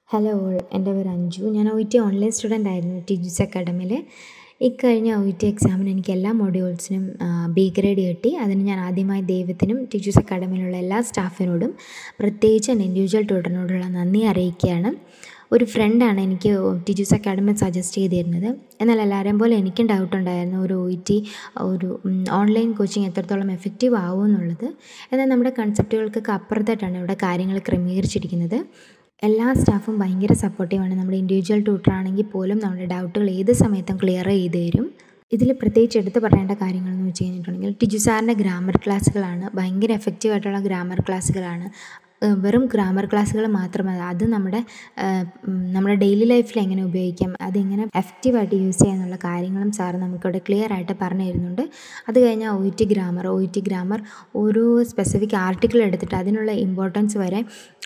hello all എൻ്റെ പേര് അഞ്ജു ഞാൻ ഒ ടി ഓൺലൈൻ സ്റ്റുഡൻ്റ് ആയിരുന്നു ടിജുസ് അക്കാഡമിയിൽ ഇക്കഴിഞ്ഞ ഒ ടി എക്സാമിന് എനിക്ക് എല്ലാ മൊഡ്യൂൾസിനും ബി ഗ്രേഡ് കിട്ടി അതിന് ഞാൻ ആദ്യമായി ദൈവത്തിനും ടിജുസ് അക്കാഡമിയിലുള്ള എല്ലാ സ്റ്റാഫിനോടും പ്രത്യേകിച്ച് എൻ്റെ ഇൻഡിവിജ്വൽ ട്യൂട്ടറിനോടുള്ള നന്ദി അറിയിക്കുകയാണ് ഒരു ഫ്രണ്ടാണ് എനിക്ക് ടിജുസ് അക്കാഡമി സജസ്റ്റ് ചെയ്തിരുന്നത് എന്നാൽ എല്ലാവരെയും പോലെ എനിക്കും ഡൗട്ട് ഉണ്ടായിരുന്നു ഒരു ഒ ടി ഒരു ഓൺലൈൻ കോച്ചിങ് എത്രത്തോളം എഫക്റ്റീവ് ആവും എന്നുള്ളത് എന്നാൽ നമ്മുടെ കൺസെപ്റ്റുകൾക്കൊക്കെ അപ്പുറത്തായിട്ടാണ് ഇവിടെ കാര്യങ്ങൾ ക്രമീകരിച്ചിരിക്കുന്നത് എല്ലാ സ്റ്റാഫും ഭയങ്കര സപ്പോർട്ടീവാണ് നമ്മുടെ ഇൻഡിവിജ്വൽ ട്യൂട്ടർ ആണെങ്കിൽ പോലും നമ്മുടെ ഡൗട്ടുകൾ ഏത് സമയത്തും ക്ലിയർ ചെയ്ത് തരും ഇതിൽ പ്രത്യേകിച്ച് എടുത്ത് പറയേണ്ട കാര്യങ്ങളെന്ന് വെച്ച് കഴിഞ്ഞിട്ടുണ്ടെങ്കിൽ ടിജു സാറിൻ്റെ ഗ്രാമർ ക്ലാസ്സുകളാണ് ഭയങ്കര എഫക്റ്റീവ് ആയിട്ടുള്ള ഗ്രാമർ ക്ലാസ്സുകളാണ് വെറും ഗ്രാമർ ക്ലാസ്സുകൾ മാത്രമല്ല അത് നമ്മുടെ നമ്മുടെ ഡെയിലി ലൈഫിൽ എങ്ങനെ ഉപയോഗിക്കാം അതെങ്ങനെ എഫക്റ്റീവായിട്ട് യൂസ് ചെയ്യാന്നുള്ള കാര്യങ്ങളും സാർ നമുക്കിവിടെ ക്ലിയർ ആയിട്ട് പറഞ്ഞു തരുന്നുണ്ട് അത് കഴിഞ്ഞാൽ O T grammar O T grammar ഓരോ സ്പെസിഫിക് ആർട്ടിക്കിൾ എടുത്തിട്ട് അതിനുള്ള ഇമ്പോർട്ടൻസ് വരെ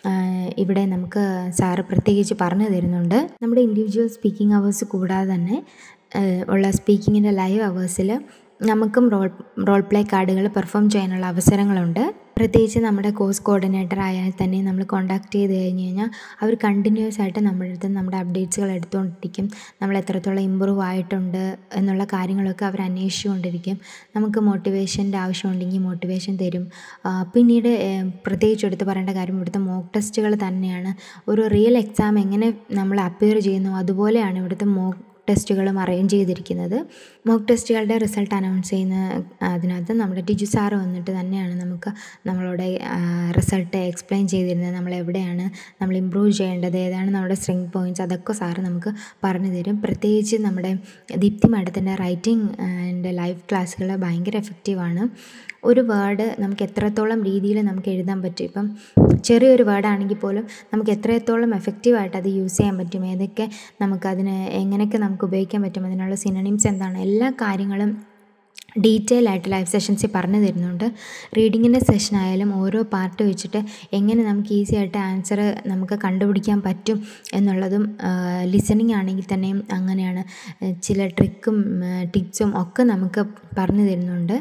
ഇവിടെ നമുക്ക് സാറ് പ്രത്യേകിച്ച് പറഞ്ഞു തരുന്നുണ്ട് നമ്മുടെ ഇൻഡിവിജ്വൽ സ്പീക്കിംഗ് അവേഴ്സ് കൂടാതെ തന്നെ ഉള്ള സ്പീക്കിങ്ങിൻ്റെ ലൈവ് അവേഴ്സിൽ നമുക്കും റോൾ റോൾ പ്ലേ കാർഡുകൾ പെർഫോം ചെയ്യാനുള്ള അവസരങ്ങളുണ്ട് പ്രത്യേകിച്ച് നമ്മുടെ കോഴ്സ് കോർഡിനേറ്റർ ആയാൽ തന്നെ നമ്മൾ കോൺടാക്ട് ചെയ്ത് കഴിഞ്ഞ് കഴിഞ്ഞാൽ അവർ കണ്ടിന്യൂസ് ആയിട്ട് നമ്മുടെ അടുത്ത് നമ്മുടെ അപ്ഡേറ്റ്സുകൾ എടുത്തുകൊണ്ടിരിക്കും നമ്മൾ എത്രത്തോളം ഇമ്പ്രൂവ് ആയിട്ടുണ്ട് എന്നുള്ള കാര്യങ്ങളൊക്കെ അവർ അന്വേഷിച്ചുകൊണ്ടിരിക്കും നമുക്ക് മോട്ടിവേഷൻ്റെ ആവശ്യമുണ്ടെങ്കിൽ മോട്ടിവേഷൻ തരും പിന്നീട് പ്രത്യേകിച്ച് എടുത്ത് പറയേണ്ട കാര്യം ഇവിടുത്തെ മോക്ക് ടെസ്റ്റുകൾ തന്നെയാണ് ഒരു റിയൽ എക്സാം എങ്ങനെ നമ്മൾ അപ്പിയർ ചെയ്യുന്നു അതുപോലെയാണ് ഇവിടുത്തെ മോക്ക് ടെസ്റ്റുകളും അറേഞ്ച് ചെയ്തിരിക്കുന്നത് മോക്ക് ടെസ്റ്റുകളുടെ റിസൾട്ട് അനൗൺസ് ചെയ്യുന്ന അതിനകത്ത് നമ്മുടെ ടിജു സാറ് വന്നിട്ട് തന്നെയാണ് നമുക്ക് നമ്മളോട് റിസൾട്ട് എക്സ്പ്ലെയിൻ ചെയ്തിരുന്നത് നമ്മൾ എവിടെയാണ് നമ്മൾ ഇമ്പ്രൂവ് ചെയ്യേണ്ടത് ഏതാണ് നമ്മുടെ സ്ട്രെങ് പോയിൻറ്റ്സ് അതൊക്കെ സാറ് നമുക്ക് പറഞ്ഞു തരും പ്രത്യേകിച്ച് നമ്മുടെ ദീപ്തി മാഡത്തിൻ്റെ റൈറ്റിംഗ് ആൻഡ് ലൈവ് ക്ലാസ്സുകൾ ഭയങ്കര എഫക്റ്റീവാണ് ഒരു വേർഡ് നമുക്ക് എത്രത്തോളം രീതിയിൽ നമുക്ക് എഴുതാൻ പറ്റും ഇപ്പം ചെറിയൊരു വേർഡാണെങ്കിൽ പോലും നമുക്ക് എത്രത്തോളം എഫക്റ്റീവായിട്ട് അത് യൂസ് ചെയ്യാൻ പറ്റും ഏതൊക്കെ നമുക്കതിന് എങ്ങനെയൊക്കെ നമുക്ക് ഉപയോഗിക്കാൻ പറ്റും അതിനുള്ള സിനണിംസ് എന്താണ് എല്ലാ കാര്യങ്ങളും ഡീറ്റെയിൽ ആയിട്ട് ലൈവ് സെഷൻസിൽ പറഞ്ഞു തരുന്നുണ്ട് റീഡിങ്ങിൻ്റെ സെഷൻ ആയാലും ഓരോ പാർട്ട് വെച്ചിട്ട് എങ്ങനെ നമുക്ക് ഈസി ആയിട്ട് ആൻസർ നമുക്ക് കണ്ടുപിടിക്കാൻ പറ്റും എന്നുള്ളതും ലിസണിങ് ആണെങ്കിൽ തന്നെയും അങ്ങനെയാണ് ചില ട്രിക്കും ടിപ്സും ഒക്കെ നമുക്ക് പറഞ്ഞു തരുന്നുണ്ട്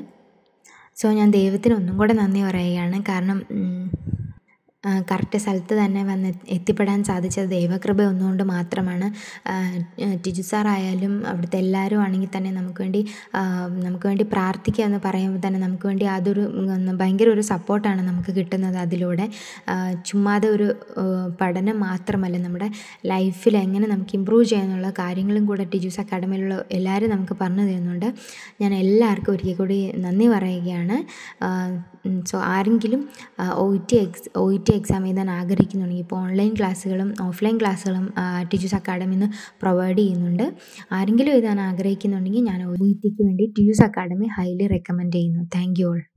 സോ ഞാൻ ദൈവത്തിന് ഒന്നും കൂടെ നന്ദി പറയുകയാണ് കാരണം കറക്റ്റ് സ്ഥലത്ത് തന്നെ വന്ന് എത്തിപ്പെടാൻ സാധിച്ചത് ദൈവകൃപ ഒന്നുകൊണ്ട് മാത്രമാണ് ടിജു സാറായാലും അവിടുത്തെ എല്ലാവരും ആണെങ്കിൽ തന്നെ നമുക്ക് വേണ്ടി നമുക്ക് വേണ്ടി പ്രാർത്ഥിക്കുക എന്ന് പറയുമ്പോൾ തന്നെ നമുക്ക് വേണ്ടി അതൊരു ഭയങ്കര ഒരു സപ്പോർട്ടാണ് നമുക്ക് കിട്ടുന്നത് അതിലൂടെ ചുമ്മാതെ ഒരു പഠനം മാത്രമല്ല നമ്മുടെ ലൈഫിൽ എങ്ങനെ നമുക്ക് ഇമ്പ്രൂവ് ചെയ്യാനുള്ള കാര്യങ്ങളും കൂടെ ടിജൂസ് അക്കാഡമിയിലുള്ള എല്ലാവരും നമുക്ക് പറഞ്ഞു തരുന്നുണ്ട് ഞാൻ എല്ലാവർക്കും ഒരിക്കൽ കൂടി നന്ദി പറയുകയാണ് സോ ആരെങ്കിലും O T ex O T exam എഴുതാൻ ആഗ്രഹിക്കുന്നുണ്ടെങ്കിൽ ഇപ്പോൾ ഓൺലൈൻ ക്ലാസ്സുകളും ഓഫ്ലൈൻ ക്ലാസ്സുകളും ടീച്ചേഴ്സ് അക്കാഡമിയിൽ നിന്ന് പ്രൊവൈഡ് ചെയ്യുന്നുണ്ട് ആരെങ്കിലും എഴുതാൻ ആഗ്രഹിക്കുന്നുണ്ടെങ്കിൽ ഞാൻ ഒ ടിക്ക് വേണ്ടി ടീച്ചേഴ്സ് അക്കാഡമി ഹൈലി റെക്കമെൻഡ് ചെയ്യുന്നു താങ്ക് യു ഓൾ